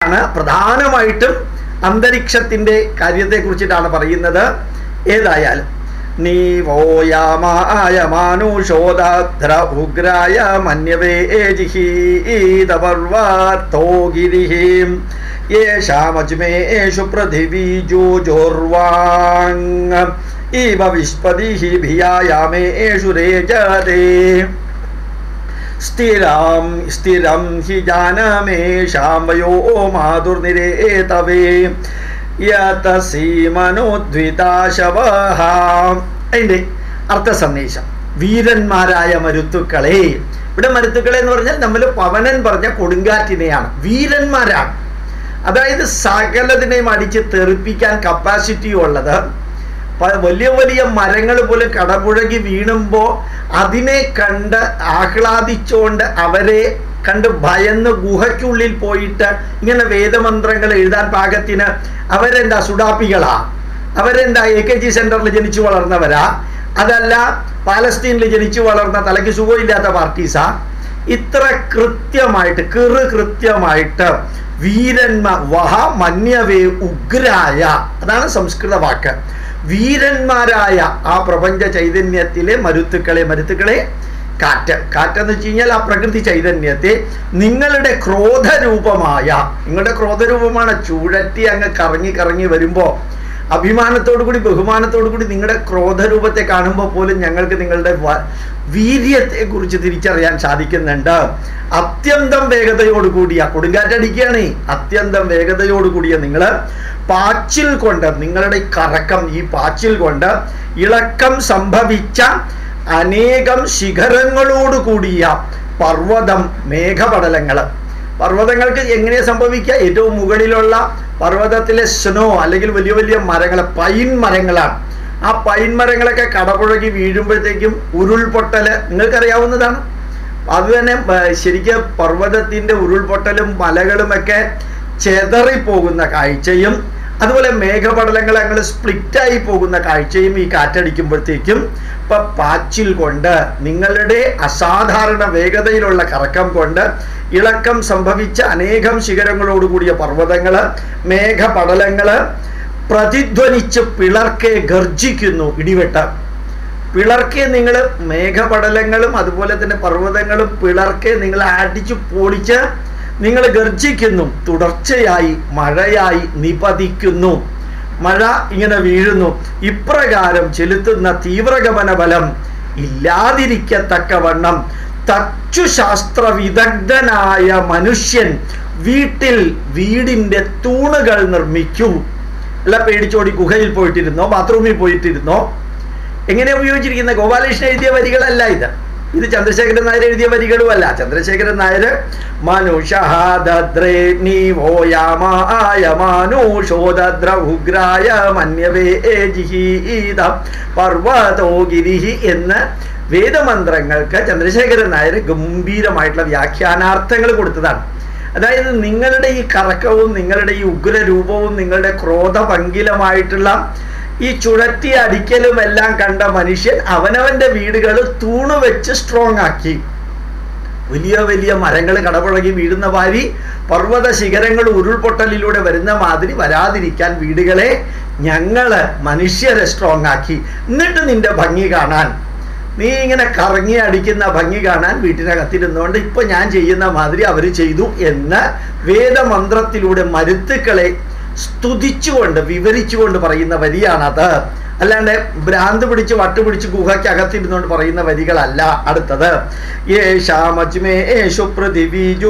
ആണ് പ്രധാനമായിട്ടും അന്തരീക്ഷത്തിന്റെ കാര്യത്തെ കുറിച്ചിട്ടാണ് പറയുന്നത് ഏതായാലും നീവോയാമായ മാനുഷോദാദ്ര ഉഗ്രായ മന്യവേ ജിഹീതപർവാത്തോ ഗിരിഹീം യേഷാമജ്മേഷു പൃഥിവീ ജോജോർവാങ് ഇവ വിഷ്പതിഃ ഭിയായാമേഷു രേജതേ സ്ഥിരം സ്ഥിരം ഹി ജാനമേഷാം വയോ മാതുർനിരേതവേ യതസീമനോദ്വിതാശവഹ അതിൻ്റെ അർത്ഥ സന്ദേശം വീരന്മാരായ മരുത്തുക്കളെ ഇവിടെ മരുത്തുക്കളെ എന്ന് പറഞ്ഞാൽ നമ്മൾ പവനൻ പറഞ്ഞ കൊടുങ്കാറ്റിനെയാണ് വീരന്മാരാണ് അതായത് സകലതിനെയും അടിച്ച് തെറിപ്പിക്കാൻ കപ്പാസിറ്റി ഉള്ളത് പ- വലിയ വലിയ മരങ്ങൾ പോലും കടപുഴകി വീണുമ്പോൾ അതിനെ കണ്ട് ആഹ്ലാദിച്ചുകൊണ്ട് അവരെ കണ്ട് ഭയന്ന് ഗുഹയ്ക്കുള്ളിൽ പോയിട്ട് ഇങ്ങനെ വേദമന്ത്രങ്ങൾ എഴുതാൻ പാകത്തിന് അവരെന്താ സുഡാപ്പികളാ അവരെന്താ എ കെ ജി സെന്ററിൽ ജനിച്ചു വളർന്നവരാ അതല്ല പാലസ്തീനിൽ ജനിച്ചു വളർന്ന തലയ്ക്ക് സുഖമില്ലാത്ത പാർട്ടീസാ ഇത്ര കൃത്യമായിട്ട് കിറു കൃത്യമായിട്ട് വീരന്മാർ വഹ മന്യവേ ഉഗ്രായ അതാണ് സംസ്കൃത വാക്ക് വീരന്മാരായ ആ പ്രപഞ്ച ചൈതന്യത്തിലെ മരുത്തുക്കളെ മരുത്തുക്കളെ കാറ്റ് കാറ്റെന്ന് വെച്ച് കഴിഞ്ഞാൽ ആ പ്രകൃതി ചൈതന്യത്തെ നിങ്ങളുടെ ക്രോധരൂപമായ നിങ്ങളുടെ ക്രോധരൂപമാണ് ചൂഴറ്റി അങ്ങ് കറങ്ങി കറങ്ങി വരുമ്പോൾ അഭിമാനത്തോടു കൂടി ബഹുമാനത്തോടു കൂടി നിങ്ങളുടെ ക്രോധരൂപത്തെ കാണുമ്പോൾ പോലും ഞങ്ങൾക്ക് നിങ്ങളുടെ വ- വീര്യത്തെ കുറിച്ച് തിരിച്ചറിയാൻ സാധിക്കുന്നുണ്ട് അത്യന്തം വേഗതയോട് കൂടിയ കൊടുങ്കാറ്റടിക്കുകയാണ് അത്യന്തം വേഗതയോട് കൂടിയ നിങ്ങൾ പാച്ചിൽ കൊണ്ട് നിങ്ങളുടെ ഈ കറക്കം ഈ പാച്ചിൽ കൊണ്ട് ഇളക്കം സംഭവിച്ച അനേകം ശിഖരങ്ങളോട് കൂടിയ പർവ്വതം മേഘപടലങ്ങൾ പർവ്വതങ്ങൾക്ക് എങ്ങനെ സംഭവിക്കുക ഏറ്റവും മുകളിലുള്ള പർവ്വതത്തിലെ സ്നോ അല്ലെങ്കിൽ വലിയ വലിയ മരങ്ങൾ പൈൻ മരങ്ങളാണ് ആ പൈൻ മരങ്ങളൊക്കെ കടപുഴകി വീഴുമ്പോഴത്തേക്കും ഉരുൾപൊട്ടൽ നിങ്ങൾക്കറിയാവുന്നതാണ് അത് തന്നെ ആ, ശരിക്കും പർവ്വതത്തിൻ്റെ ഉരുൾപൊട്ടലും മലകളുമൊക്കെ ചെതറിപ്പോകുന്ന കാഴ്ചയും അതുപോലെ മേഘപടലങ്ങൾ അങ്ങനെ സ്പ്ലിറ്റായി പോകുന്ന കാഴ്ചയും ഈ കാറ്റടിക്കുമ്പോഴത്തേക്കും ഇപ്പൊ പാച്ചിൽ കൊണ്ട് നിങ്ങളുടെ അസാധാരണ വേഗതയിലുള്ള കറക്കം കൊണ്ട് ഇളക്കം സംഭവിച്ച അനേകം ശിഖരങ്ങളോടുകൂടിയ പർവ്വതങ്ങള് മേഘപടലങ്ങള് പ്രതിധ്വനിച്ച് പിളർക്കെ ഗർജിക്കുന്നു ഇടിവെട്ട് പിളർക്കെ നിങ്ങൾ മേഘപടലങ്ങളും അതുപോലെ തന്നെ പർവ്വതങ്ങളും പിളർക്കെ നിങ്ങൾ അടിച്ചു പൊളിച്ച് നിങ്ങൾ ഗർജിക്കുന്നു തുടർച്ചയായി മഴയായി നിപതിക്കുന്നു മഴ ഇങ്ങനെ വീഴുന്നു ഇപ്രകാരം ചെലുത്തുന്ന തീവ്രഗമന ബലം ഇല്ലാതിരിക്കത്തക്കവണ്ണം തച്ചുശാസ്ത്ര വിദഗ്ധനായ മനുഷ്യൻ വീട്ടിൽ വീടിന്റെ തൂണുകൾ നിർമ്മിക്കൂ അല്ല പേടിച്ചോടി ഗുഹയിൽ പോയിട്ടിരുന്നോ ബാത്റൂമിൽ പോയിട്ടിരുന്നോ എങ്ങനെ ഉപയോഗിച്ചിരിക്കുന്ന ഗോപാലകൃഷ്ണൻ എഴുതിയ വരികളല്ല ഇത് ഇത് ചന്ദ്രശേഖരൻ നായർ എഴുതിയ വരികളുമല്ല ചന്ദ്രശേഖരൻ നായർ മനുഷാദ്രേ നീവോയാമായ മാനുഷോദ്ര ഉഗ്രായ മന്യവേ ജിഹീത പർവ്വതോ ഗിരിഹി എന്ന് വേദമന്ത്രങ്ങൾക്ക് ചന്ദ്രശേഖരൻ നായർ ഗംഭീരമായിട്ടുള്ള വ്യാഖ്യാനാർത്ഥങ്ങൾ കൊടുത്തതാണ് അതായത് നിങ്ങളുടെ ഈ കറക്കവും നിങ്ങളുടെ ഈ ഉഗ്രരൂപവും നിങ്ങളുടെ ക്രോധഭംഗിലമായിട്ടുള്ള ഈ ചുഴറ്റി അടിക്കലും എല്ലാം കണ്ട മനുഷ്യൻ അവനവന്റെ വീടുകൾ തൂണ് വെച്ച് സ്ട്രോങ് ആക്കി വലിയ വലിയ മരങ്ങൾ കടപുഴകി വീഴുന്ന മാതിരി പർവ്വത ശിഖരങ്ങൾ ഉരുൾപൊട്ടലിലൂടെ വരുന്ന മാതിരി വരാതിരിക്കാൻ വീടുകളെ ഞങ്ങള് മനുഷ്യരെ സ്ട്രോങ് ആക്കി എന്നിട്ട് നിന്റെ ഭംഗി കാണാൻ നീ ഇങ്ങനെ കറങ്ങി അടിക്കുന്ന ഭംഗി കാണാൻ വീട്ടിനകത്തിരുന്നുകൊണ്ട് ഇപ്പൊ ഞാൻ ചെയ്യുന്ന മാതിരി അവർ ചെയ്തു എന്ന് വേദമന്ത്രത്തിലൂടെ മരുത്തുക്കളെ സ്തുതിച്ചുകൊണ്ട് വിവരിച്ചുകൊണ്ട് പറയുന്ന വരിയാണത് അല്ലാണ്ട് ഭ്രാന്ത് പിടിച്ച് വട്ടുപിടിച്ച് ഗുഹയ്ക്കകത്തിരുന്നുകൊണ്ട് പറയുന്ന വരികളല്ല അടുത്തത് യേശാമജ്മേഷു പൃഥിവീജു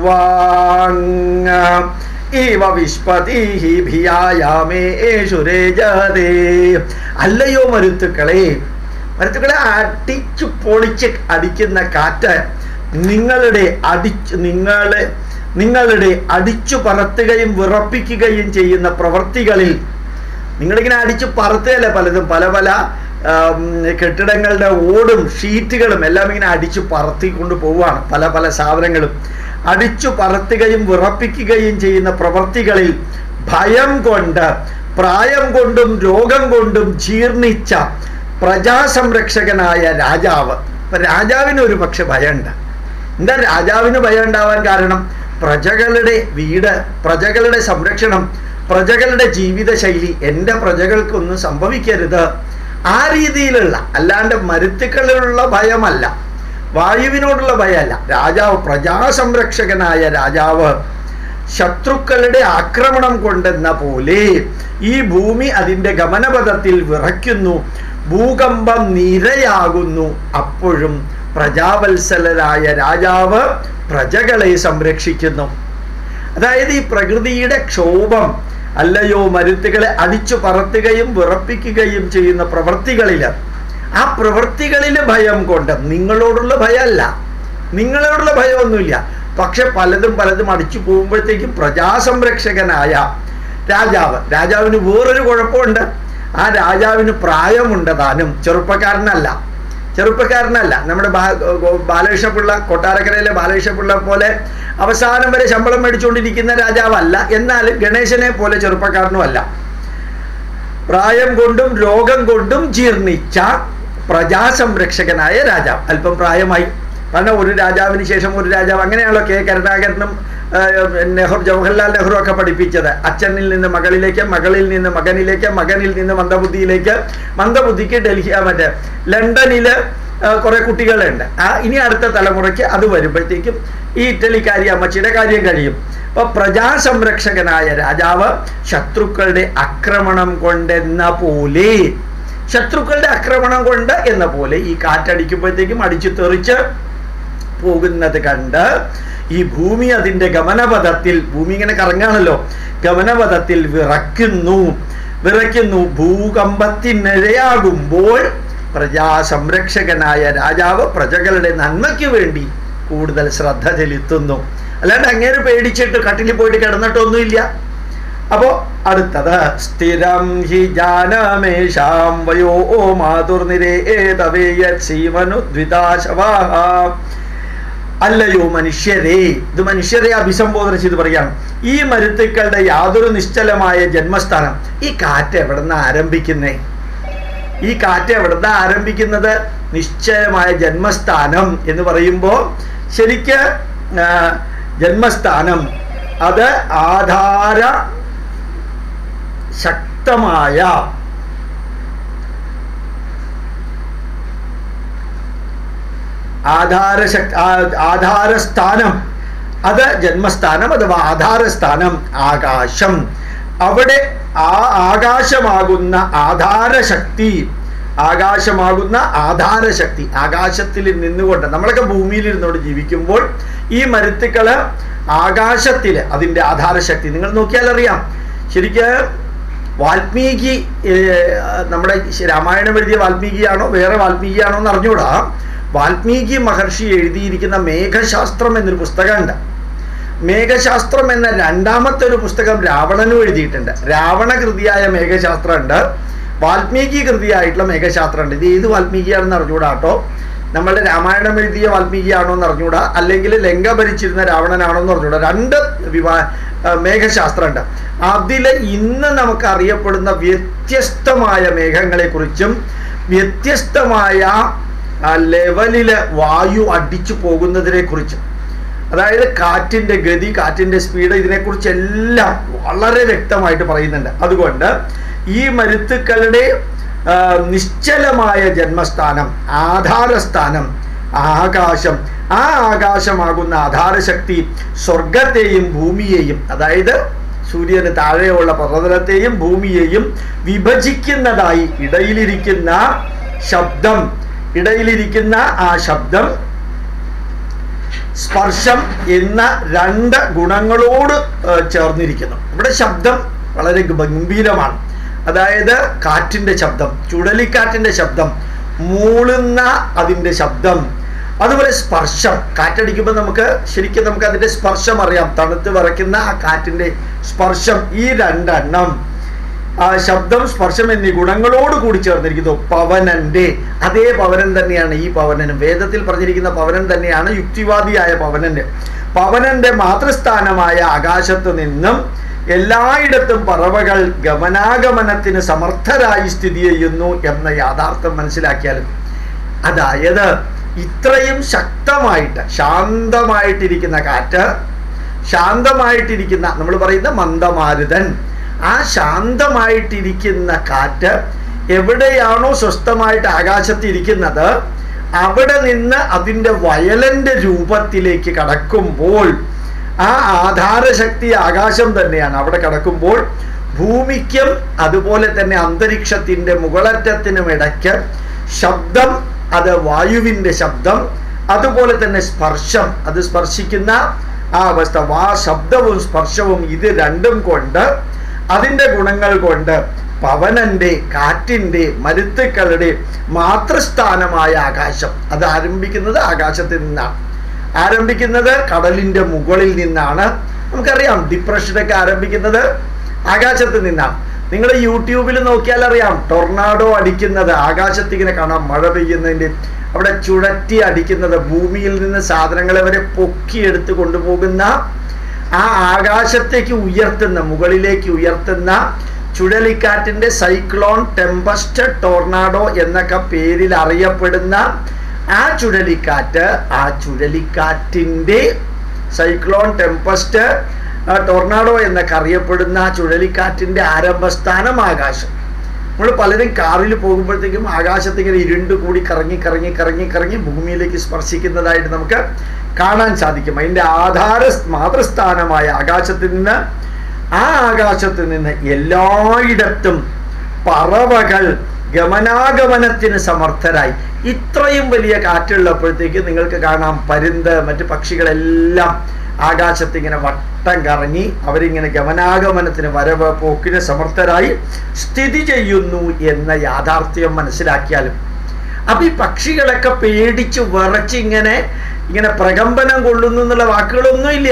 ഇവ വിഷ്പതിഹി ഭിയായാമേഷു രേജതേ അല്ലയോ മരുത്തുക്കളെ മരുത്തുക്കളെ അടിച്ചു പൊളിച്ച് അടിക്കുന്ന കാറ്റ് നിങ്ങളുടെ അടിച്ച് നിങ്ങളെ നിങ്ങളുടെ അടിച്ചു പറത്തുകയും വിറപ്പിക്കുകയും ചെയ്യുന്ന പ്രവൃത്തികളിൽ നിങ്ങളിങ്ങനെ അടിച്ചു പറത്തുകയല്ലേ പലതും പല പല ആം, കെട്ടിടങ്ങളുടെ ഓടും ഷീറ്റുകളും എല്ലാം ഇങ്ങനെ അടിച്ചു പറത്തിക്കൊണ്ട് പോവുകയാണ് പല പല സാധനങ്ങളും അടിച്ചു പറത്തുകയും വിറപ്പിക്കുകയും ചെയ്യുന്ന പ്രവൃത്തികളിൽ ഭയം കൊണ്ട് പ്രായം കൊണ്ടും രോഗം കൊണ്ടും ജീർണിച്ച പ്രജാസംരക്ഷകനായ രാജാവ് ഇപ്പൊ രാജാവിന് ഒരു പക്ഷെ ഭയമുണ്ട് എന്താ രാജാവിന് ഭയം ഉണ്ടാവാൻ കാരണം പ്രജകളുടെ വീട് പ്രജകളുടെ സംരക്ഷണം പ്രജകളുടെ ജീവിതശൈലി എൻ്റെ പ്രജകൾക്കൊന്നും സംഭവിക്കരുത് ആ രീതിയിലുള്ള അല്ലാണ്ട് മരുത്തുക്കളിലുള്ള ഭയമല്ല വായുവിനോടുള്ള ഭയമല്ല രാജാവ് പ്രജാസംരക്ഷകനായ രാജാവ് ശത്രുക്കളുടെ ആക്രമണം കൊണ്ടെന്ന പോലെ ഈ ഭൂമി അതിൻ്റെ ഗമനപഥത്തിൽ വിറയ്ക്കുന്നു ഭൂകമ്പം നിരയാകുന്നു അപ്പോഴും പ്രജാവത്സലരായ രാജാവ് പ്രജകളെ സംരക്ഷിക്കുന്നു അതായത് ഈ പ്രകൃതിയുടെ ക്ഷോഭം അല്ലയോ മരുത്തുകളെ അടിച്ചു പറത്തുകയും വിറപ്പിക്കുകയും ചെയ്യുന്ന പ്രവൃത്തികളിൽ ആ പ്രവൃത്തികളിൽ ഭയം കൊണ്ട് നിങ്ങളോടുള്ള ഭയമല്ല നിങ്ങളോടുള്ള ഭയമൊന്നുമില്ല പക്ഷെ പലതും പലതും അടിച്ചു പോകുമ്പോഴത്തേക്കും പ്രജാസംരക്ഷകനായ രാജാവ് രാജാവിന് വേറൊരു കുഴപ്പമുണ്ട് ആ രാജാവിന് പ്രായമുണ്ട് താനും ചെറുപ്പക്കാരനല്ല ചെറുപ്പക്കാരനല്ല നമ്മുടെ ബാലകൃഷ്ണപിള്ള കൊട്ടാരക്കരയിലെ ബാലകൃഷ്ണപിള്ള പോലെ അവസാനം വരെ ശമ്പളം മേടിച്ചുകൊണ്ടിരിക്കുന്ന രാജാവല്ല എന്നാൽ ഗണേശനെ പോലെ ചെറുപ്പക്കാരനും അല്ല പ്രായം കൊണ്ടും രോഗം കൊണ്ടും ജീർണിച്ച പ്രജാസംരക്ഷകനായ രാജാവ് അല്പം പ്രായമായി കാരണം ഒരു രാജാവിന് ശേഷം ഒരു രാജാവ് അങ്ങനെയാണല്ലോ കെ കരുണാകരനും നെഹ്റു ജവഹർലാൽ നെഹ്റു ഒക്കെ പഠിപ്പിച്ചത് അച്ഛനിൽ നിന്ന് മകളിലേക്ക് മകളിൽ നിന്ന് മകനിലേക്ക് മകനിൽ നിന്ന് മന്ദബുദ്ധിയിലേക്ക് മന്ദബുദ്ധിക്ക് ഡൽഹി മറ്റേ ലണ്ടനില് കുറെ കുട്ടികളുണ്ട് ആ ഇനി അടുത്ത തലമുറയ്ക്ക് അത് വരുമ്പോഴത്തേക്കും ഈ ഇറ്റലിക്കാരി അമ്മച്ചിയുടെ കാര്യം കഴിയും അപ്പൊ പ്രജാസംരക്ഷകനായ രാജാവ് ശത്രുക്കളുടെ ആക്രമണം കൊണ്ടെന്ന പോലെ ശത്രുക്കളുടെ ആക്രമണം കൊണ്ട് എന്ന പോലെ ഈ കാറ്റടിക്കുമ്പോഴത്തേക്കും അടിച്ചു തെറിച്ച് പോകുന്നത് കണ്ട് ഈ ഭൂമി അതിൻ്റെ ഗമനപഥത്തിൽ ഭൂമി ഇങ്ങനെ കറങ്ങാണല്ലോ ഗമനപഥത്തിൽ വിറയ്ക്കുന്നു വിറയ്ക്കുന്നു ഭൂകമ്പത്തിനിഴയാകുമ്പോൾ പ്രജാസംരക്ഷകനായ രാജാവ് പ്രജകളുടെ നന്മയ്ക്ക് വേണ്ടി കൂടുതൽ ശ്രദ്ധ ചെലുത്തുന്നു അല്ലാണ്ട് അങ്ങേര് പേടിച്ചിട്ട് കട്ടിലിൽ പോയിട്ട് കിടന്നിട്ടൊന്നുമില്ല അപ്പോ അടുത്തത് സ്ഥിരം ഹി ജാനമേഷാം വയോ മാതുർനിരേതവേയീവനുദ്വിതാശവാഹ അല്ലയോ മനുഷ്യരെ ഇത് മനുഷ്യരെ അഭിസംബോധന ചെയ്ത് പറയാണ് ഈ മരുത്തുക്കളുടെ യാതൊരു നിശ്ചലമായ ജന്മസ്ഥാനം ഈ കാറ്റ് എവിടുന്ന് ആരംഭിക്കുന്നേ ഈ കാറ്റ് എവിടുന്ന് ആരംഭിക്കുന്നത് നിശ്ചയമായ ജന്മസ്ഥാനം എന്ന് പറയുമ്പോൾ ശരിക്ക് ജന്മസ്ഥാനം അത് ആധാര ശക്തമായ ആധാരശക്തി ആധാരസ്ഥാനം അത് ജന്മസ്ഥാനം അഥവാ ആധാരസ്ഥാനം ആകാശം അവിടെ ആ ആകാശമാകുന്ന ആധാരശക്തി ആകാശമാകുന്ന ആധാരശക്തി ആകാശത്തിൽ നിന്നുകൊണ്ട് നമ്മളൊക്കെ ഭൂമിയിൽ ഇരുന്നുകൊണ്ട് ജീവിക്കുമ്പോൾ ഈ മരുത്തുക്കള് ആകാശത്തില് അതിൻ്റെ ആധാരശക്തി നിങ്ങൾ നോക്കിയാൽ അറിയാം ശരിക്ക് വാൽമീകി നമ്മുടെ രാമായണം എഴുതിയ വാൽമീകിയാണോ വേറെ വാൽമീകിയാണോ എന്ന് അറിഞ്ഞൂടാ വാൽമീകി മഹർഷി എഴുതിയിരിക്കുന്ന മേഘശാസ്ത്രം എന്നൊരു പുസ്തകമുണ്ട് മേഘശാസ്ത്രം എന്ന രണ്ടാമത്തെ ഒരു പുസ്തകം രാവണനും എഴുതിയിട്ടുണ്ട് രാവണ കൃതിയായ മേഘശാസ്ത്രം ഉണ്ട് വാൽമീകി കൃതിയായിട്ടുള്ള മേഘശാസ്ത്രം ഉണ്ട് ഇത് ഏത് വാൽമീകിയാണെന്ന് അറിഞ്ഞൂടാ കേട്ടോ നമ്മളുടെ രാമായണം എഴുതിയ വാൽമീകിയാണോ എന്ന് അറിഞ്ഞൂടാ അല്ലെങ്കിൽ ലങ്ക ഭരിച്ചിരുന്ന രാവണനാണോ എന്ന് അറിഞ്ഞൂടാ രണ്ട് വിവാ മേഘശാസ്ത്രമുണ്ട് അതിൽ ഇന്ന് നമുക്ക് അറിയപ്പെടുന്ന വ്യത്യസ്തമായ മേഘങ്ങളെക്കുറിച്ചും വ്യത്യസ്തമായ ലെവലില് വായു അടിച്ചു പോകുന്നതിനെ കുറിച്ചും അതായത് കാറ്റിൻ്റെ ഗതി കാറ്റിൻ്റെ സ്പീഡ് ഇതിനെക്കുറിച്ചെല്ലാം വളരെ വ്യക്തമായിട്ട് പറയുന്നുണ്ട് അതുകൊണ്ട് ഈ മരുത്തുക്കളുടെ നിശ്ചലമായ ജന്മസ്ഥാനം ആധാരസ്ഥാനം ആകാശം ആ ആകാശമാകുന്ന ആധാരശക്തി സ്വർഗത്തെയും ഭൂമിയെയും അതായത് സൂര്യന് താഴെയുള്ള പ്രതലത്തെയും ഭൂമിയെയും വിഭജിക്കുന്നതായി ഇടയിലിരിക്കുന്ന ശബ്ദം ഇടയിലിരിക്കുന്ന ആ ശബ്ദം സ്പർശം എന്ന രണ്ട് ഗുണങ്ങളോട് ചേർന്നിരിക്കുന്നു ഇവിടെ ശബ്ദം വളരെ ഗംഭീരമാണ് അതായത് കാറ്റിൻ്റെ ശബ്ദം ചുഴലിക്കാറ്റിൻ്റെ ശബ്ദം മൂളുന്ന അതിൻ്റെ ശബ്ദം അതുപോലെ സ്പർശം കാറ്റടിക്കുമ്പോൾ നമുക്ക് ശരിക്കും നമുക്ക് അതിൻ്റെ സ്പർശം അറിയാം തണുത്ത് വിറയ്ക്കുന്ന ആ കാറ്റിൻ്റെ സ്പർശം ഈ രണ്ടെണ്ണം ആ ശബ്ദം സ്പർശം എന്നീ ഗുണങ്ങളോട് കൂടി ചേർന്നിരിക്കുന്നു പവനന്റെ അതേ പവനൻ തന്നെയാണ് ഈ പവനനും വേദത്തിൽ പറഞ്ഞിരിക്കുന്ന പവനൻ തന്നെയാണ് യുക്തിവാദിയായ പവനന്റെ പവനന്റെ മാതൃസ്ഥാനമായ ആകാശത്ത് നിന്നും എല്ലായിടത്തും പറവകൾ ഗമനാഗമനത്തിന് സമർത്ഥരായി സ്ഥിതി ചെയ്യുന്നു എന്ന യാഥാർത്ഥ്യം മനസ്സിലാക്കിയാലും അതായത് ഇത്രയും ശക്തമായിട്ട് ശാന്തമായിട്ടിരിക്കുന്ന കാറ്റ് ശാന്തമായിട്ടിരിക്കുന്ന നമ്മൾ പറയുന്ന മന്ദമാരുതൻ ആ ശാന്തമായിട്ടിരിക്കുന്ന കാറ്റ് എവിടെയാണോ സ്വസ്ഥമായിട്ട് ആകാശത്തിരിക്കുന്നത് അവിടെ നിന്ന് അതിൻ്റെ വയലന്റെ രൂപത്തിലേക്ക് കടക്കുമ്പോൾ ആ ആധാരശക്തി ആകാശം തന്നെയാണ് അവിടെ കടക്കുമ്പോൾ ഭൂമിക്കും അതുപോലെ തന്നെ അന്തരീക്ഷത്തിൻ്റെ മുകളറ്റത്തിനും ഇടയ്ക്ക് ശബ്ദം അത് വായുവിൻ്റെ ശബ്ദം അതുപോലെ തന്നെ സ്പർശം അത് സ്പർശിക്കുന്ന ആ അവസ്ഥ വാ ശബ്ദവും സ്പർശവും ഇത് രണ്ടും കൊണ്ട് അതിൻ്റെ ഗുണങ്ങൾ കൊണ്ട് പവനന്റെ കാറ്റിൻ്റെ മരുത്തുക്കളുടെ മാതൃസ്ഥാനമായ ആകാശം അത് ആരംഭിക്കുന്നത് ആകാശത്തിൽ നിന്നാണ് ആരംഭിക്കുന്നത് കടലിൻ്റെ മുകളിൽ നിന്നാണ് നമുക്കറിയാം ഡിപ്രഷനൊക്കെ ആരംഭിക്കുന്നത് ആകാശത്ത് നിന്നാണ് നിങ്ങൾ യൂട്യൂബിൽ നോക്കിയാൽ അറിയാം ടൊർണാഡോ അടിക്കുന്നത് ആകാശത്ത് ഇങ്ങനെ കാണാം മഴ പെയ്യുന്നതിൻ്റെ അവിടെ ചുഴറ്റി അടിക്കുന്നത് ഭൂമിയിൽ നിന്ന് സാധനങ്ങളെ വരെ പൊക്കിയെടുത്ത് കൊണ്ടുപോകുന്ന ആ ആകാശത്തേക്ക് ഉയർത്തുന്ന മുകളിലേക്ക് ഉയർത്തുന്ന ചുഴലിക്കാറ്റിൻ്റെ സൈക്ലോൺ ടെമ്പസ്റ്റ് ടോർണാഡോ എന്നൊക്കെ പേരിൽ അറിയപ്പെടുന്ന ആ ചുഴലിക്കാറ്റ് ആ ചുഴലിക്കാറ്റിൻ്റെ സൈക്ലോൺ ടെമ്പസ്റ്റ് ടൊർണാഡോ എന്നൊക്കെ അറിയപ്പെടുന്ന ആ ചുഴലിക്കാറ്റിൻ്റെ ആരംഭസ്ഥാനം ആകാശം നമ്മൾ പലരും കാറിൽ പോകുമ്പോഴത്തേക്കും ആകാശത്ത് ഇങ്ങനെ ഇരുണ്ട് കൂടി കറങ്ങി കറങ്ങി കറങ്ങി കറങ്ങി ഭൂമിയിലേക്ക് സ്പർശിക്കുന്നതായിട്ട് നമുക്ക് കാണാൻ സാധിക്കും അതിൻ്റെ ആധാര മാതൃസ്ഥാനമായ ആകാശത്തിൽ നിന്ന് ആ ആകാശത്ത് നിന്ന് എല്ലായിടത്തും പറവകൾ ഗമനാഗമനത്തിന് സമർത്ഥരായി ഇത്രയും വലിയ കാറ്റുള്ളപ്പോഴത്തേക്ക് നിങ്ങൾക്ക് കാണാം പരുന്ത് മറ്റ് പക്ഷികളെല്ലാം ആകാശത്ത് ഇങ്ങനെ വട്ടം കറങ്ങി അവരിങ്ങനെ ഗമനാഗമനത്തിന് വരവ് പോക്കിന് സമർത്ഥരായി സ്ഥിതി ചെയ്യുന്നു എന്ന യാഥാർത്ഥ്യം മനസ്സിലാക്കിയാലും അപ്പൊ ഈ പക്ഷികളൊക്കെ പേടിച്ച് വിറച്ച് ഇങ്ങനെ ഇങ്ങനെ പ്രകമ്പനം കൊള്ളുന്നു എന്നുള്ള വാക്കുകളൊന്നും ഇല്ല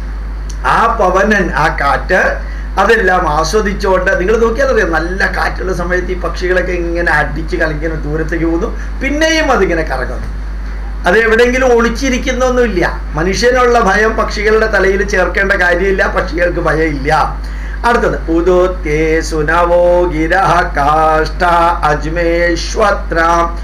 ആ പവനൻ ആ കാറ്റ് അതെല്ലാം ആസ്വദിച്ചുകൊണ്ട് നിങ്ങൾ നോക്കിയാൽ അറിയാം നല്ല കാറ്റുള്ള സമയത്ത് ഈ പക്ഷികളൊക്കെ ഇങ്ങനെ അടിച്ച് കലങ്ങിങ്ങനെ ദൂരത്തേക്ക് പോകുന്നു പിന്നെയും അതിങ്ങനെ കറങ്ങുന്നു അത് എവിടെയെങ്കിലും ഒളിച്ചിരിക്കുന്നൊന്നുമില്ല മനുഷ്യനുള്ള ഭയം പക്ഷികളുടെ തലയിൽ ചേർക്കേണ്ട കാര്യമില്ല പക്ഷികൾക്ക് ഭയമില്ല അടുത്തത് ഉദോത്യേ സുനവോ ഗിരഹ കാഷ്ട അജ്മേശ്വത്ര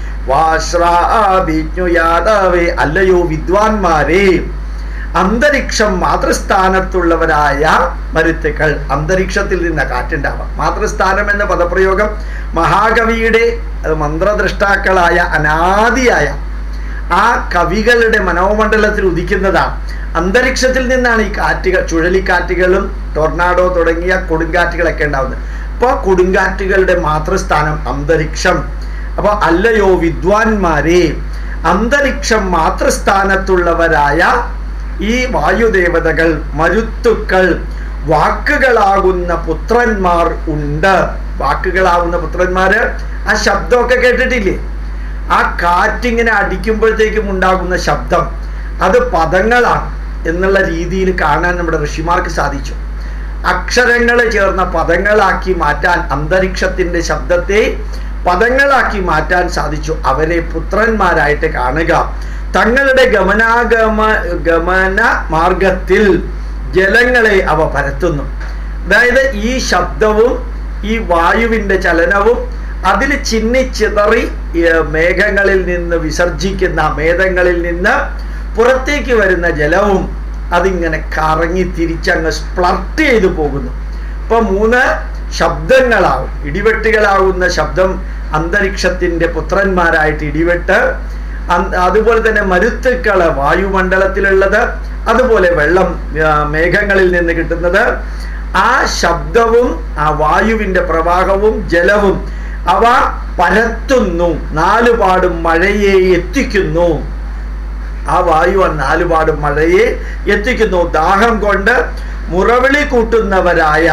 വാശ്രാഭിജ്ഞു യാദവേ അല്ലയോ വിദ്വാൻമാരെ അന്തരീക്ഷം മാതൃസ്ഥാനത്തുള്ളവരായ മരുത്തുക്കൾ അന്തരീക്ഷത്തിൽ നിന്ന് കാറ്റുണ്ടാവാം മാതൃസ്ഥാനം എന്ന പദപ്രയോഗം മഹാകവിയുടെ അത് മന്ത്രദ്രഷ്ടാക്കളായ അനാദിയായ ആ കവികളുടെ മനോമണ്ഡലത്തിൽ ഉദിക്കുന്നതാണ് അന്തരീക്ഷത്തിൽ നിന്നാണ് ഈ കാറ്റുകൾ ചുഴലിക്കാറ്റുകളും ടൊർണാഡോ തുടങ്ങിയ കൊടുങ്കാറ്റുകളൊക്കെ ഉണ്ടാവുന്നത് അപ്പോൾ കൊടുങ്കാറ്റുകളുടെ മാതൃസ്ഥാനം അന്തരീക്ഷം അപ്പോൾ അല്ലയോ വിദ്വാൻമാരെ അന്തരീക്ഷം മാതൃസ്ഥാനത്തുള്ളവരായ ഈ വായുദേവതകൾ മരുത്തുക്കൾ വാക്കുകളാകുന്ന പുത്രന്മാർ ഉണ്ട് വാക്കുകളാകുന്ന പുത്രന്മാര് ആ ശബ്ദമൊക്കെ കേട്ടിട്ടില്ലേ ആ കാറ്റിങ്ങനെ അടിക്കുമ്പോഴത്തേക്കും ഉണ്ടാകുന്ന ശബ്ദം അത് പദങ്ങളാണ് എന്നുള്ള രീതിയിൽ കാണാൻ നമ്മുടെ ഋഷിമാർക്ക് സാധിച്ചു അക്ഷരങ്ങൾ ചേർന്ന പദങ്ങളാക്കി മാറ്റാൻ അന്തരീക്ഷത്തിൻ്റെ ശബ്ദത്തെ പദങ്ങളാക്കി മാറ്റാൻ സാധിച്ചു അവരെ പുത്രന്മാരായിട്ട് കാണുക തങ്ങളുടെ ഗമനാഗമ ഗമന മാർഗത്തിൽ ജലങ്ങളെ അവ പരത്തുന്നു അതായത് ഈ ശബ്ദവും ഈ വായുവിൻ്റെ ചലനവും അതിൽ ചിന്നിച്ചിതറി മേഘങ്ങളിൽ നിന്ന് വിസർജിക്കുന്ന മേഘങ്ങളിൽ നിന്ന് പുറത്തേക്ക് വരുന്ന ജലവും അതിങ്ങനെ കറങ്ങി തിരിച്ചങ്ങ് സ്പ്ലർട്ട് ചെയ്തു പോകുന്നു ഇപ്പൊ മൂന്ന് ശബ്ദങ്ങളാവും ഇടിവെട്ടുകളാവുന്ന ശബ്ദം അന്തരീക്ഷത്തിന്റെ പുത്രന്മാരായിട്ട് ഇടിവെട്ട് അതുപോലെ തന്നെ മരുത്തുക്കള് വായുമണ്ഡലത്തിലുള്ളത് അതുപോലെ വെള്ളം മേഘങ്ങളിൽ നിന്ന് കിട്ടുന്നത് ആ ശബ്ദവും ആ വായുവിൻ്റെ പ്രവാഹവും ജലവും അവ പരത്തുന്നു നാലുപാടും മഴയെ എത്തിക്കുന്നു ആ വായു ആ നാലുപാടും മഴയെ എത്തിക്കുന്നു ദാഹം കൊണ്ട് മുറവിളി കൂട്ടുന്നവരായ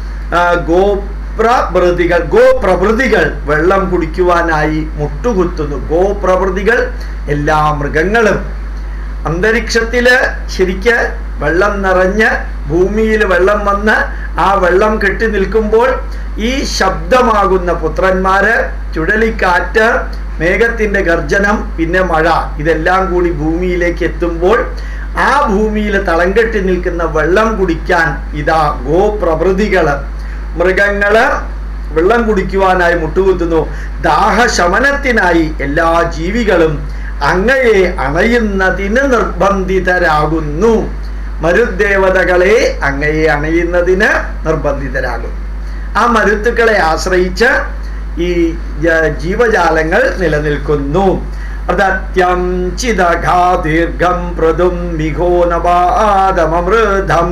ഗോപ്രഭൃതികൾ ഗോപ്രഭൃതികൾ വെള്ളം കുടിക്കുവാനായി മുട്ടുകുത്തുന്നു ഗോപ്രഭൃതികൾ എല്ലാ മൃഗങ്ങളും അന്തരീക്ഷത്തില് ശരിക്ക് വെള്ളം നിറഞ്ഞ് ഭൂമിയിൽ വെള്ളം വന്ന് ആ വെള്ളം കെട്ടി നിൽക്കുമ്പോൾ ഈ ശബ്ദമാകുന്ന പുത്രന്മാര് ചുഴലിക്കാറ്റ് മേഘത്തിന്റെ ഗർജനം പിന്നെ മഴ ഇതെല്ലാം കൂടി ഭൂമിയിലേക്ക് എത്തുമ്പോൾ ആ ഭൂമിയിൽ തളം കെട്ടി നിൽക്കുന്ന വെള്ളം കുടിക്കാൻ ഇതാ ഗോപ്രഭൃതികള് മൃഗങ്ങള് വെള്ളം കുടിക്കുവാനായി മുട്ടുകുത്തുന്നു ദാഹശമനത്തിനായി എല്ലാ ജീവികളും അങ്ങയെ അണയുന്നതിന് നിർബന്ധിതരാകുന്നു മരുദേവതകളെ അങ്ങയെ അണയുന്നതിന് നിർബന്ധിതരാകും ആ മരുത്തുക്കളെ ആശ്രയിച്ച് ഈ ജ- ജീവജാലങ്ങൾ നിലനിൽക്കുന്നു പ്രദത്യം ചിദഘാദീർഘം പൃഥും മിഘോ നവാദമൃതം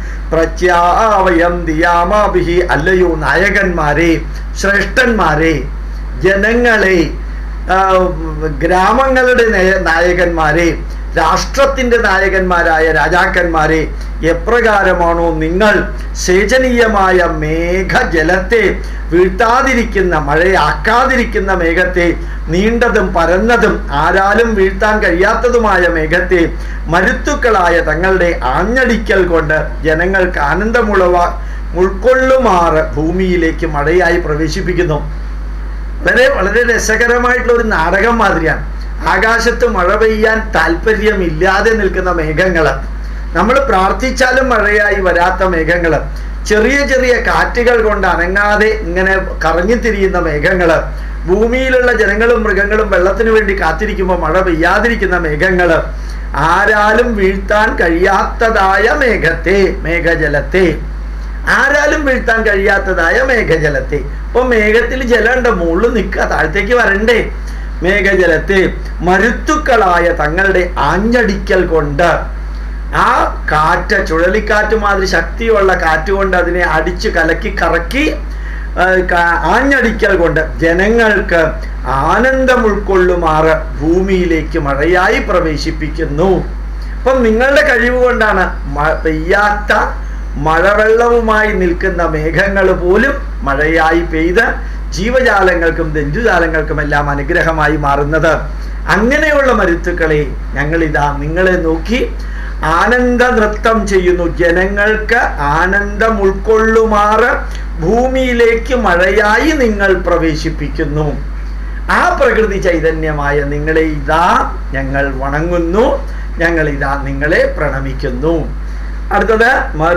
പ്രത്യാവയം ദിയാമാഭിഹി അല്ലയോ നായകന്മാരെ ശ്രേഷ്ഠന്മാരെ ജനങ്ങളെ ആ, ഗ്രാമങ്ങളുടെ നയ- നായകന്മാരെ രാഷ്ട്രത്തിന്റെ നായകന്മാരായ രാജാക്കന്മാരെ എപ്രകാരമാണോ നിങ്ങൾ സേചനീയമായ മേഘജലത്തെ വീഴ്ത്താതിരിക്കുന്ന മഴയാക്കാതിരിക്കുന്ന മേഘത്തെ നീണ്ടതും പരന്നതും ആരാലും വീഴ്ത്താൻ കഴിയാത്തതുമായ മേഘത്തെ മരുത്തുക്കളായ തങ്ങളുടെ ആഞ്ഞടിക്കൽ കൊണ്ട് ജനങ്ങൾക്ക് ആനന്ദമുളവ ഉൾക്കൊള്ളുമാറ് ഭൂമിയിലേക്ക് മഴയായി പ്രവേശിപ്പിക്കുന്നു വളരെ വളരെ രസകരമായിട്ടുള്ള ഒരു നാടകം മാതിരിയാണ് ആകാശത്ത് മഴ പെയ്യാൻ താല്പര്യമില്ലാതെ നിൽക്കുന്ന മേഘങ്ങൾ നമ്മൾ പ്രാർത്ഥിച്ചാലും മഴയായി വരാത്ത മേഘങ്ങൾ ചെറിയ ചെറിയ കാറ്റുകൾ കൊണ്ട് അനങ്ങാതെ ഇങ്ങനെ കറങ്ങിത്തിരിയുന്ന മേഘങ്ങൾ ഭൂമിയിലുള്ള ജനങ്ങളും മൃഗങ്ങളും വെള്ളത്തിന് വേണ്ടി കാത്തിരിക്കുമ്പോൾ മഴ പെയ്യാതിരിക്കുന്ന മേഘങ്ങൾ ആരാലും വീഴ്ത്താൻ കഴിയാത്തതായ മേഘത്തെ മേഘജലത്തെ ആരാലും വീഴ്ത്താൻ കഴിയാത്തതായ മേഘജലത്തെ അപ്പൊ മേഘത്തിൽ ജലമുണ്ട് മുകളിൽ നിൽക്കുക താഴത്തേക്ക് വരണ്ടേ മേഘജലത്തെ മരുത്തുക്കളായ തങ്ങളുടെ ആഞ്ഞടിക്കൽ കൊണ്ട് ആ കാറ്റ് ചുഴലിക്കാറ്റ് മാതിരി ശക്തിയുള്ള കാറ്റ് കൊണ്ട് അതിനെ അടിച്ച് കലക്കി കറക്കി ആ, കാ- ആഞ്ഞടിക്കൽ കൊണ്ട് ജനങ്ങൾക്ക് ആനന്ദം ഉൾക്കൊള്ളുമാറ് ഭൂമിയിലേക്ക് മഴയായി പ്രവേശിപ്പിക്കുന്നു അപ്പം നിങ്ങളുടെ കഴിവ് കൊണ്ടാണ് മ- പെയ്യാത്ത മഴവെള്ളവുമായി നിൽക്കുന്ന മേഘങ്ങൾ പോലും മഴയായി പെയ്ത് ജീവജാലങ്ങൾക്കും ജന്തുജാലങ്ങൾക്കും എല്ലാം അനുഗ്രഹമായി മാറുന്നത് അങ്ങനെയുള്ള മരുത്തുക്കളെ ഞങ്ങളിതാ നിങ്ങളെ നോക്കി ആനന്ദ നൃത്തം ചെയ്യുന്നു ജനങ്ങൾക്ക് ആനന്ദം ഉൾക്കൊള്ളുമാറ് ഭൂമിയിലേക്ക് മഴയായി നിങ്ങൾ പ്രവേശിപ്പിക്കുന്നു ആ പ്രകൃതി ചൈതന്യമായ നിങ്ങളെ ഇതാ ഞങ്ങൾ വണങ്ങുന്നു ഞങ്ങൾ ഇതാ നിങ്ങളെ പ്രണമിക്കുന്നു അടുത്തത്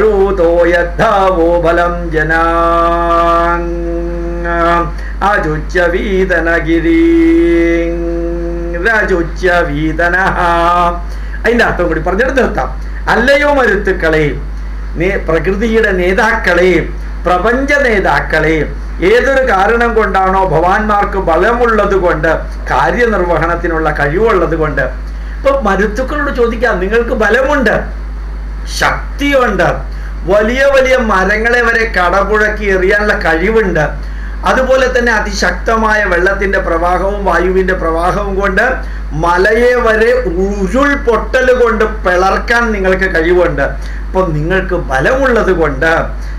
മരുതോയദ്ധാവോ ബലം ജനാ അജുച്ച വീതനഗിരി രജുച്ച വീതന അതിന്റെ അർത്ഥം കൂടി പറഞ്ഞിട്ട് നിർത്താം അല്ലയോ മരുത്തുക്കളെ നേ- പ്രകൃതിയുടെ നേതാക്കളെ പ്രപഞ്ച നേതാക്കളെ ഏതൊരു കാരണം കൊണ്ടാണോ ഭവാന്മാർക്ക് ബലമുള്ളത് കൊണ്ട് കാര്യനിർവഹണത്തിനുള്ള കഴിവുള്ളത് കൊണ്ട് ഇപ്പൊ മരുത്തുക്കളോട് ചോദിക്കാം നിങ്ങൾക്ക് ബലമുണ്ട് ശക്തിയുണ്ട് വലിയ വലിയ മരങ്ങളെ വരെ കടപുഴക്കി എറിയാനുള്ള കഴിവുണ്ട് അതുപോലെ തന്നെ അതിശക്തമായ വെള്ളത്തിന്റെ പ്രവാഹവും വായുവിന്റെ പ്രവാഹവും കൊണ്ട് മലയെ വരെ ഉരുൾ പൊട്ടൽ കൊണ്ട് പിളർക്കാൻ നിങ്ങൾക്ക് കഴിവുണ്ട് അപ്പോൾ നിങ്ങൾക്ക് ബലമുള്ളത് കൊണ്ട്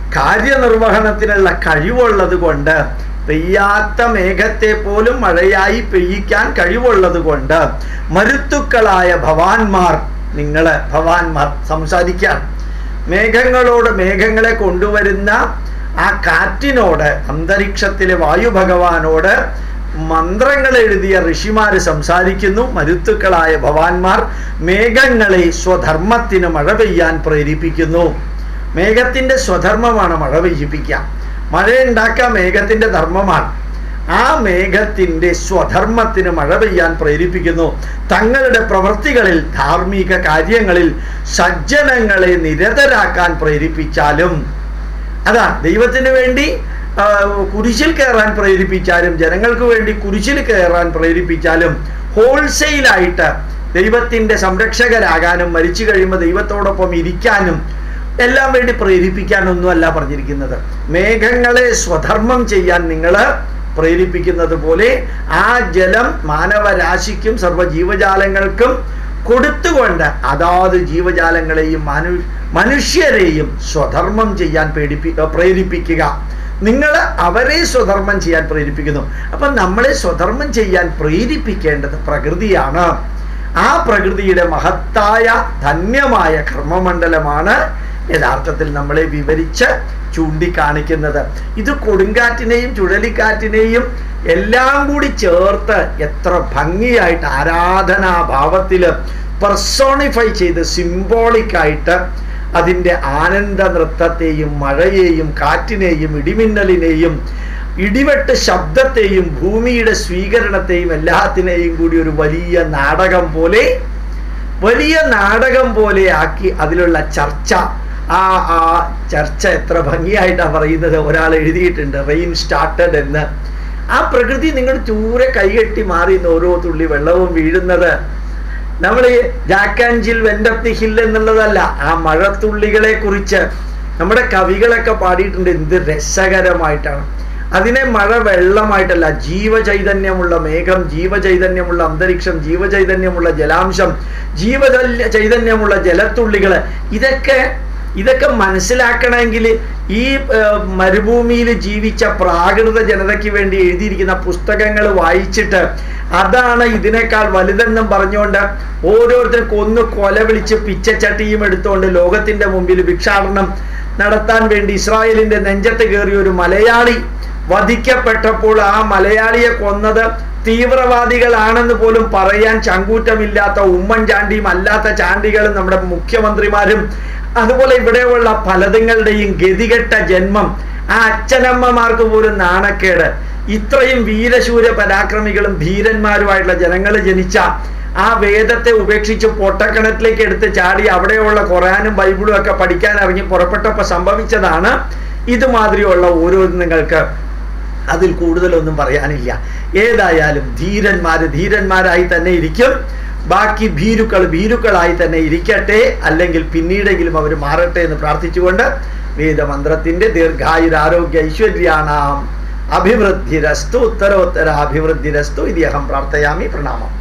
കാര്യനിർവഹണത്തിനുള്ള കഴിവുള്ളത് കൊണ്ട് പെയ്യാത്ത മേഘത്തെ പോലും മഴയായി പെയ്യിക്കാൻ കഴിവുള്ളത് കൊണ്ട് മരുത്തുക്കളായ ഭവാന്മാർ നിങ്ങള് ഭവാന്മാർ സംസാരിക്കാൻ മേഘങ്ങളോട് മേഘങ്ങളെ കൊണ്ടുവരുന്ന ആ കാറ്റിനോട് അന്തരീക്ഷത്തിലെ വായു ഭഗവാനോട് മന്ത്രങ്ങൾ എഴുതിയ ഋഷിമാര് സംസാരിക്കുന്നു മരുത്തുക്കളായ ഭവാന്മാർ മേഘങ്ങളെ സ്വധർമ്മത്തിന് മഴ പെയ്യാൻ പ്രേരിപ്പിക്കുന്നു മേഘത്തിന്റെ സ്വധർമ്മമാണ് മഴ പെയ്യിപ്പിക്കുക മഴയുണ്ടാക്കുക മേഘത്തിന്റെ ധർമ്മമാണ് ആ മേഘത്തിന്റെ സ്വധർമ്മത്തിന് മഴ പെയ്യാൻ പ്രേരിപ്പിക്കുന്നു തങ്ങളുടെ പ്രവൃത്തികളിൽ ധാർമ്മിക കാര്യങ്ങളിൽ സജ്ജനങ്ങളെ നിരതരാക്കാൻ പ്രേരിപ്പിച്ചാലും അതാ ദൈവത്തിന് വേണ്ടി ആ, കുരിശിൽ കയറാൻ പ്രേരിപ്പിച്ചാലും ജനങ്ങൾക്ക് വേണ്ടി കുരിശിൽ കയറാൻ പ്രേരിപ്പിച്ചാലും ഹോൾസെയിലായിട്ട് ദൈവത്തിന്റെ സംരക്ഷകരാകാനും മരിച്ചു കഴിയുമ്പോൾ ദൈവത്തോടൊപ്പം ഇരിക്കാനും എല്ലാം വേണ്ടി പ്രേരിപ്പിക്കാനൊന്നും അല്ല പറഞ്ഞിരിക്കുന്നത് മേഘങ്ങളെ സ്വധർമ്മം ചെയ്യാൻ നിങ്ങൾ പ്രേരിപ്പിക്കുന്നത് പോലെ ആ ജലം മാനവരാശിക്കും സർവ്വജീവജാലങ്ങൾക്കും കൊടുത്തുകൊണ്ട് അതാത് ജീവജാലങ്ങളെയും മനു മനുഷ്യരെയും സ്വധർമ്മം ചെയ്യാൻ പേടിപ്പി പ്രേരിപ്പിക്കുക നിങ്ങൾ അവരെ സ്വധർമ്മം ചെയ്യാൻ പ്രേരിപ്പിക്കുന്നു അപ്പം നമ്മളെ സ്വധർമ്മം ചെയ്യാൻ പ്രേരിപ്പിക്കേണ്ടത് പ്രകൃതിയാണ് ആ പ്രകൃതിയുടെ മഹത്തായ ധന്യമായ കർമ്മമണ്ഡലമാണ് യഥാർത്ഥത്തിൽ നമ്മളെ വിവരിച്ച് ചൂണ്ടിക്കാണിക്കുന്നത് ഇത് കൊടുങ്കാറ്റിനെയും ചുഴലിക്കാറ്റിനെയും എല്ലാം കൂടി ചേർത്ത് എത്ര ഭംഗിയായിട്ട് ആരാധനാഭാവത്തില് പെർസോണിഫൈ ചെയ്ത് സിംബോളിക്കായിട്ട് അതിൻ്റെ ആനന്ദ നൃത്തത്തെയും മഴയെയും കാറ്റിനെയും ഇടിമിന്നലിനെയും ഇടിവെട്ട് ശബ്ദത്തെയും ഭൂമിയുടെ സ്വീകരണത്തെയും എല്ലാത്തിനെയും കൂടി ഒരു വലിയ നാടകം പോലെ വലിയ നാടകം പോലെ ആക്കി അതിലുള്ള ചർച്ച ആ ആ ചർച്ച എത്ര ഭംഗിയായിട്ടാണ് പറയുന്നത് ഒരാൾ എഴുതിയിട്ടുണ്ട് റെയിൻ സ്റ്റാർട്ടഡ് എന്ന് ആ പ്രകൃതി നിങ്ങൾ ചൂരെ കൈകെട്ടി മാറി ഓരോ തുള്ളി വെള്ളവും വീഴുന്നത് നമ്മൾ ഈ ജാക്ക് ആൻഡ് ജിൽ വെൻഡപ്പ് ദി ഹിൽ എന്നുള്ളതല്ല ആ മഴത്തുള്ളികളെ കുറിച്ച് നമ്മുടെ കവികളൊക്കെ പാടിയിട്ടുണ്ട് എന്ത് രസകരമായിട്ടാണ് അതിനെ മഴ വെള്ളമായിട്ടല്ല ജീവചൈതന്യമുള്ള മേഘം ജീവചൈതന്യമുള്ള അന്തരീക്ഷം ജീവചൈതന്യമുള്ള ജലാംശം ജീവ ചൈതന്യമുള്ള ജലത്തുള്ളികൾ ഇതൊക്കെ ഇതൊക്കെ മനസ്സിലാക്കണമെങ്കിൽ ഈ മരുഭൂമിയിൽ ജീവിച്ച പ്രാകൃത ജനതയ്ക്ക് വേണ്ടി എഴുതിയിരിക്കുന്ന പുസ്തകങ്ങൾ വായിച്ചിട്ട് അതാണ് ഇതിനേക്കാൾ വലുതെന്നും പറഞ്ഞുകൊണ്ട് ഓരോരുത്തർ കൊന്നു കൊല വിളിച്ച് പിച്ചച്ചട്ടിയും എടുത്തുകൊണ്ട് ലോകത്തിന്റെ മുമ്പിൽ ഭിക്ഷാടനം നടത്താൻ വേണ്ടി ഇസ്രായേലിന്റെ നെഞ്ചത്ത് കയറിയ ഒരു മലയാളി വധിക്കപ്പെട്ടപ്പോൾ ആ മലയാളിയെ കൊന്നത് തീവ്രവാദികളാണെന്ന് പോലും പറയാൻ ചങ്കൂറ്റമില്ലാത്ത ഉമ്മൻചാണ്ടിയും അല്ലാത്ത ചാണ്ടികളും നമ്മുടെ മുഖ്യമന്ത്രിമാരും അതുപോലെ ഇവിടെയുള്ള പലതുങ്ങളുടെയും ഗതികെട്ട ജന്മം ആ അച്ഛനമ്മമാർക്ക് പോലും നാണക്കേട് ഇത്രയും വീരശൂര പരാക്രമികളും ധീരന്മാരുമായിട്ടുള്ള ജനങ്ങൾ ജനിച്ച ആ വേദത്തെ ഉപേക്ഷിച്ച് പൊട്ടക്കിണറ്റിലേക്ക് എടുത്ത് ചാടി അവിടെയുള്ള ഖുറാനും ബൈബിളും ഒക്കെ പഠിക്കാൻ ഇറങ്ങി പുറപ്പെട്ടപ്പോൾ സംഭവിച്ചതാണ് ഇതുമാതിരിയുള്ള ഓരോ നിങ്ങൾക്ക് അതിൽ കൂടുതലൊന്നും പറയാനില്ല ഏതായാലും ധീരന്മാര് ധീരന്മാരായി തന്നെ ഇരിക്കും ബാക്കി ഭീരുക്കൾ ഭീരുക്കളായി തന്നെ ഇരിക്കട്ടെ അല്ലെങ്കിൽ പിന്നീടെങ്കിലും അവർ മാറട്ടെ എന്ന് പ്രാർത്ഥിച്ചുകൊണ്ട് വേദമന്ത്രത്തിന്റെ ദീർഘായുരാരോഗ്യ ഐശ്വര്യാണാം അഭിവൃദ്ധിരസ്തു ഉത്തരോത്തര അഭിവൃദ്ധിരസ്തു ഇത് അഹം പ്രാർത്ഥയാമി പ്രണാമം